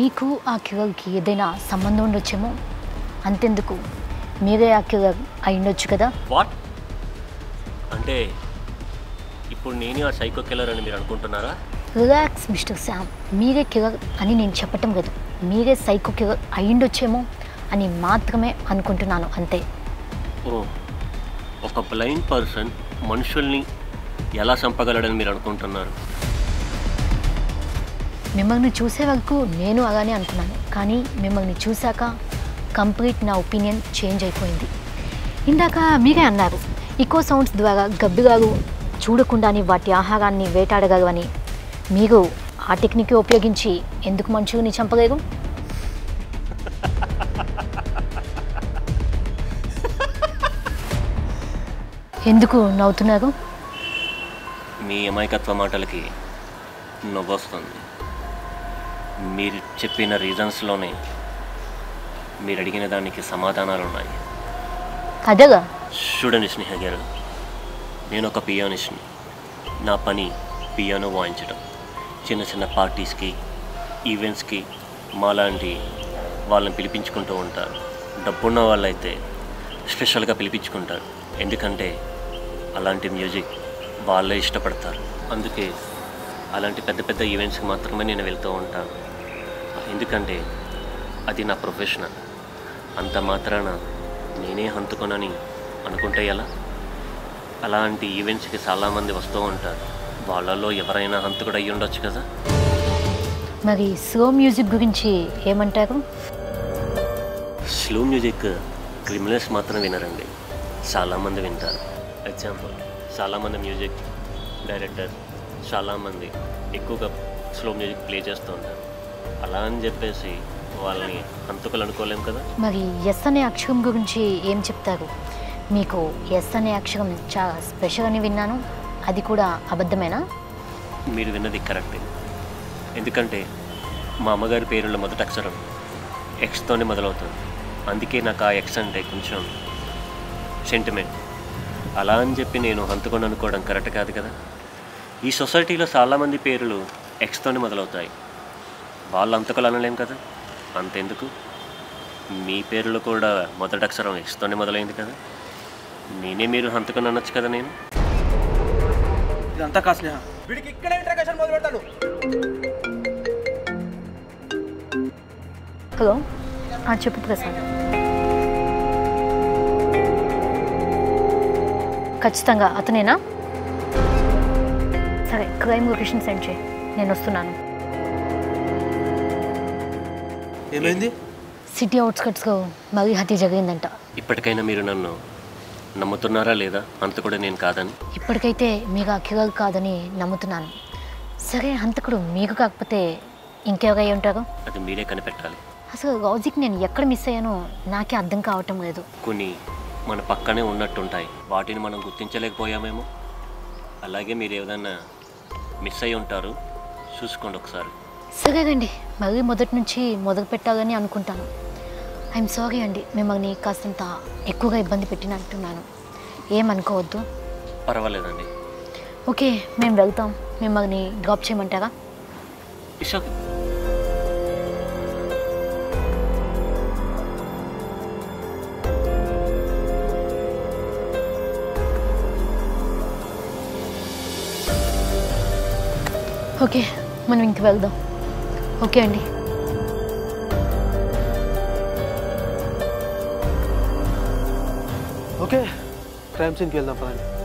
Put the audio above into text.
మీకు ఆ కిల్లర్కి ఏదైనా సంబంధం ఉండొచ్చేమో అంతెందుకు మీరే ఆ కిల్లర్ అయి ఉండొచ్చు కదా వాట్ అంటే ఇప్పుడు నేనే ఆ సైకో కిల్లర్ అని మీరు అనుకుంటున్నారా రిలాక్స్ మిస్టర్ శామ్ మీరే కిల్లర్ అని నేను చెప్పటం లేదు మీరే సైకో కిల్లర్ అయ్యుండొచ్చేమో అని మాత్రమే అనుకుంటున్నాను అంతే ఓ ఒక బ్లైండ్ పర్సన్ మనుషుల్ని ఎలా చంపగలడని మీరు అనుకుంటున్నారు మిమ్మల్ని చూసే వరకు నేను అలానే అనుకున్నాను కానీ మిమ్మల్ని చూశాక కంప్లీట్ నా ఒపీనియన్ చేంజ్ అయిపోయింది ఇందాక మీరే అన్నారు ఈకో సౌండ్స్ ద్వారా గబ్బిగారు చూడకుండానే వాటి ఆహారాన్ని వేటాడగలరు అని మీరు ఆ టెక్నిక్ ఉపయోగించి ఎందుకు మనుషుల్ని చంపలేరు ఎందుకు నవ్వుతున్నారు మీ అమాయకత్వ మాటలకి నవ్వొస్తుంది మీరు చెప్పిన రీజన్స్లోనే మీరు అడిగిన దానికి సమాధానాలు ఉన్నాయి అదేగా చూడండి స్నేహ గారు నేను ఒక పియానిస్ట్ని నా పని పియానో వాయించడం చిన్న చిన్న పార్టీస్కి ఈవెంట్స్కి మాలాంటి వాళ్ళని పిలిపించుకుంటూ ఉంటారు డబ్బున్న వాళ్ళైతే స్పెషల్గా పిలిపించుకుంటారు ఎందుకంటే అలాంటి మ్యూజిక్ వాళ్ళే ఇష్టపడతారు అందుకే అలాంటి పెద్ద పెద్ద ఈవెంట్స్కి మాత్రమే నేను వెళ్తూ ఉంటాను ఎందుకంటే అది నా ప్రొఫెషనల్ అంత మాత్రాన నేనే హంతుకొనని అనుకుంటే ఎలా అలాంటి ఈవెంట్స్కి చాలామంది వస్తూ ఉంటారు వాళ్ళల్లో ఎవరైనా హంతకుడు అయ్యి ఉండొచ్చు కదా మరి స్లో మ్యూజిక్ గురించి ఏమంటారు స్లో మ్యూజిక్ క్రిమినల్స్ మాత్రం వినరండి చాలామంది వింటారు ఎగ్జాంపుల్ చాలామంది మ్యూజిక్ డైరెక్టర్ చాలామంది ఎక్కువగా స్లో మ్యూజిక్ ప్లే చేస్తూ ఉంటారు అలా అని చెప్పేసి వాళ్ళని హంతకులు అనుకోలేం కదా మరి ఎస్ అనే అక్షరం గురించి ఏం చెప్తారు మీకు ఎస్ అనే అక్షరం చాలా స్పెషల్ అని విన్నాను అది కూడా అబద్ధమేనా మీరు విన్నది కరెక్టే ఎందుకంటే మా అమ్మగారి పేరులో మొదటి అక్షరం ఎక్స్తోనే మొదలవుతుంది అందుకే నాకు ఆ ఎక్స్ అంటే కొంచెం సెంటిమెంట్ అలా అని చెప్పి నేను హంతుకొని అనుకోవడం కరెక్ట్ కాదు కదా ఈ సొసైటీలో చాలామంది పేర్లు ఎక్స్తోనే మొదలవుతాయి వాళ్ళు అంతకులు అనలేం కదా అంతెందుకు మీ పేరులో కూడా మొదటి అక్షరం ఎక్స్తోనే మొదలైంది కదా నేనే మీరు హంతుకొని అనొచ్చు కదా నేను ఇదంతా కాదు స్నేహ వీడికి ఇక్కడే ఇంట్రాగేషన్ మొదలు పెడతాడు హలో ఆ, చెప్పు ప్రసాద్ ఖచ్చితంగా అతనేనా సరే క్రైమ్ లొకేషన్ సెండ్ చేయి నేను వస్తున్నాను ఏమైంది సిటీ అవుట్స్కట్స్లో మరీ హత్య జరిగిందంట ఇప్పటికైనా మీరు నన్ను నమ్ముతున్నారా లేదా అంత కూడా నేను కాదని ఇప్పటికైతే మీకు ఆ కిరల్ కాదని నమ్ముతున్నాను సరే హంతకుడు మీకు కాకపోతే ఇంకెవరై ఉంటారు అది మీరే కనిపెట్టాలి అసలు లాజిక్ నేను ఎక్కడ మిస్ అయ్యానో నాకే అర్థం కావటం లేదు కొన్ని మన పక్కనే ఉన్నట్టుంటాయి వాటిని మనం గుర్తించలేకపోయామేమో అలాగే మీరు ఏదైనా మిస్ అయి ఉంటారు చూసుకోండి ఒకసారి సరేనండి మరీ మొదటి నుంచి మొదలు పెట్టాలని అనుకుంటాను ఐఎమ్ సారీ అండి మిమ్మల్ని కాస్తంత ఎక్కువగా ఇబ్బంది పెట్టినట్టున్నాను ఏమనుకోవద్దు పర్వాలేదండి ఓకే మేము వెళ్తాం మిమ్మల్ని డ్రాప్ చేయమంటారా ఇట్స్ ఓకే ఓకే మనం ఇంక వెళ్దాం ఓకే అండి ఓకే క్రైమ్ సీన్కి వెళ్దాం పదండి